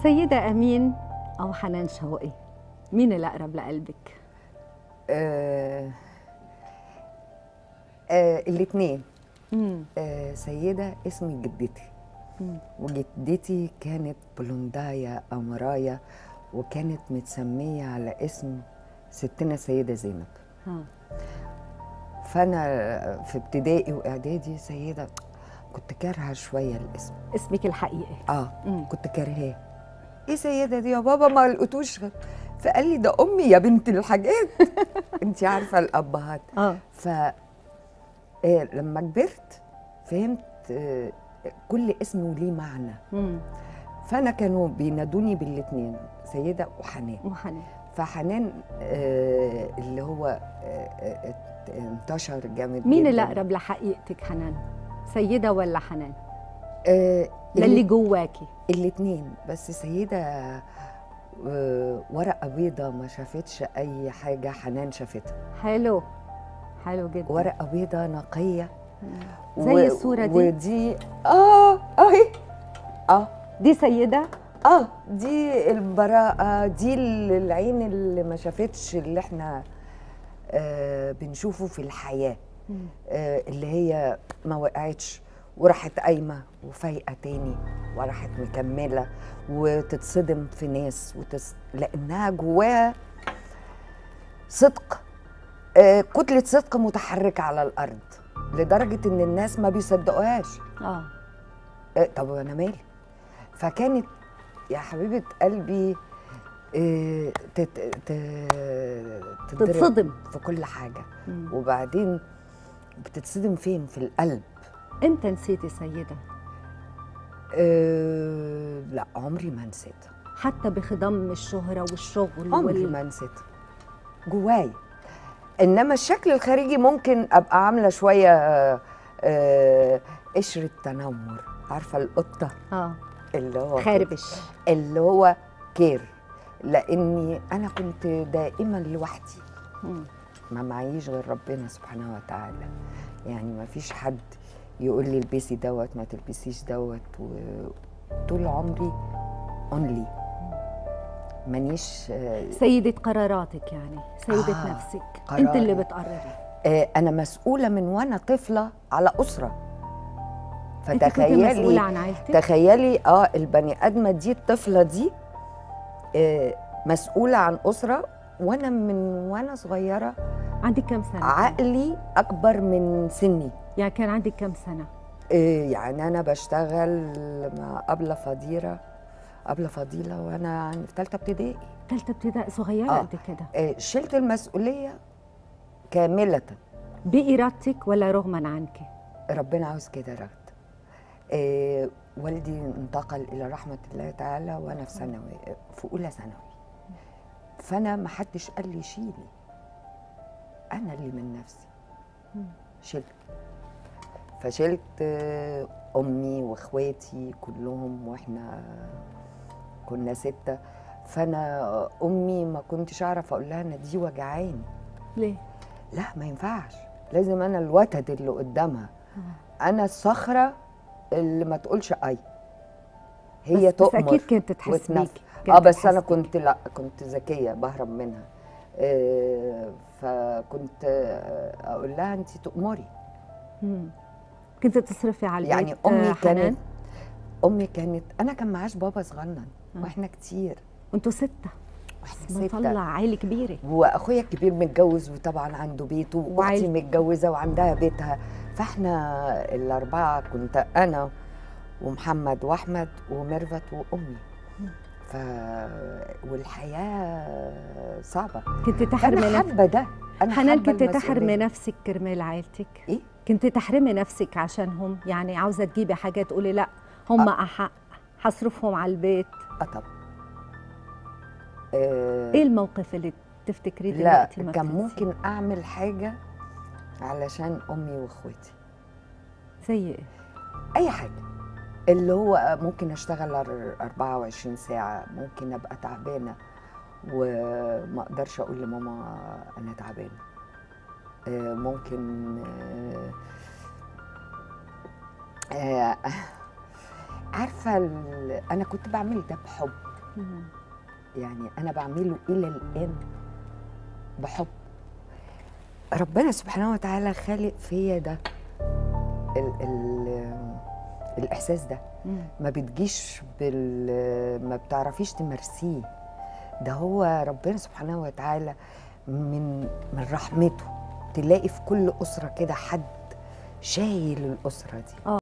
سيدة أمين أو حنان شوقي مين الأقرب لقلبك؟ آه آه الاثنين مم. آه سيدة اسم جدتي مم. وجدتي كانت بلوندايا أو مرايا وكانت متسمية على اسم ستنا سيدة زينب ها. فأنا في ابتدائي وإعدادي سيدة كنت كارهة شوية الاسم اسمك الحقيقي اه مم. كنت كارهاه ايه سيدة دي يا بابا ما لقيتوش غير فقال لي ده امي يا بنت الحاجات انت عارفه الابهات اه ف آه، لما كبرت فهمت آه، كل اسم وليه معنى مم. فانا كانوا بينادوني بالاثنين سيده وحنان وحنان فحنان آه، اللي هو آه، آه، ات- انتشر جامد مين جداً. اللي أقرب لحقيقتك حنان؟ سيدة ولا حنان؟ آه، للي جواكي الاثنين بس سيدة آه، ورقة بيضة ما شافتش أي حاجة حنان شافتها حلو حلو جدا ورقة بيضة نقية زي الصورة دي؟ ودي اه اهي اه دي سيدة اه دي البراءة دي العين اللي ما شافتش اللي احنا آه بنشوفه في الحياة مم. آه اللي هي ما وقعتش وراحت قايمة وفايقة تاني وراحت مكملة وتتصدم في ناس وتس... لأنها جواها صدق آه كتلة صدق متحركة على الأرض لدرجة إن الناس ما بيصدقوهاش اه آه طب أنا مالي فكانت يا حبيبة قلبي آه تت... ت... تتضرب تتصدم في كل حاجة مم. وبعدين بتتصدم فين في القلب امتى نسيتي سيدة؟ أه لا عمري ما نسيتها حتى بخضم الشهرة والشغل عمري ما نسيتها جواي انما الشكل الخارجي ممكن ابقى عامله شويه أه قشره تنمر عارفه القطه اه اللي هو خاربش اللي هو كير لاني انا كنت دائما لوحدي مم. ما معيش غير ربنا سبحانه وتعالى يعني ما فيش حد يقول لي البسي دوت ما تلبسيش دوت وطول عمري اونلي مانيش آه، سيدة قراراتك يعني سيدة آه، نفسك قراري. انت اللي بتقرري آه، انا مسؤوله من وانا طفله على اسره انت كنت مسؤولة فتخيلي عن عيلتك تخيلي اه البني ادمه دي الطفله دي آه، مسؤوله عن اسره وانا من وانا صغيره عندك كم سنة؟ عقلي اكبر من سني يعني كان عندك كم سنة؟ إيه يعني انا بشتغل مع ابله فضيله ابله فضيله وانا عن- في ثالثه ابتدائي ثالثة ابتدائي صغيرة آه. قد كده إيه شلت المسؤوليه كامله بإرادتك ولا رغما عنك؟ ربنا عاوز كده رغد إيه والدي انتقل الى رحمه الله تعالى وانا في ثانوي في اولى ثانوي فانا ما حدش قال لي شيلي انا اللي من نفسي مم. شلت فشلت آه، امي واخواتي كلهم واحنا كنا سته فانا امي ما كنتش اعرف اقول لها انا دي وجعاني ليه؟ لا ما ينفعش لازم انا الوتد اللي قدامها انا الصخره اللي ما تقولش اي هي بس, بس تؤمر أكيد كانت تحس وتنفذ. بيك اه كانت بس انا تحس بيك. كنت لا كنت ذكيه بهرب منها آه فكنت آه، اقول لها انت تؤمري مم. كنت تصرفي على البيت يعني امي آه، حنان كانت امي كانت انا كان معاش بابا صغنن آه. واحنا كتير وانتوا ستة واحنا ما ستة طلع عيلة كبيرة واخويا الكبير متجوز وطبعا عنده بيته واختي وعيلتك. متجوزه وعندها بيتها فاحنا الاربعه كنت انا ومحمد واحمد وميرفت وامي ف والحياه صعبه كنت تحرمي انا نفسك حابه ده انا حنان حابة كنت المسؤولية. تحرمي نفسك كرمال عيلتك ايه كنت تحرمي نفسك عشانهم يعني عاوزة تجيبي حاجة تقولي لا هم أحق هصرفهم على البيت اه طبعا آه ايه الموقف اللي تفتكريه لا دلوقتي ما كان بتنسيه؟ ممكن اعمل حاجه علشان امي واخواتي زي ايه؟ اي حاجه اللي هو ممكن اشتغل أر- 24 ساعه ممكن ابقى تعبانه وما اقدرش اقول لماما انا تعبانه آه، ممكن آه، آه، عارفه ال- انا كنت بعمل ده بحب مم. يعني انا بعمله الى الان بحب ربنا سبحانه وتعالى خالق فيا ده ال ال الاحساس ده مم. ما بتجيش بال ما بتعرفيش تمارسيه ده هو ربنا سبحانه وتعالى من من رحمته تلاقي في كل اسره كده حد شايل الاسره دي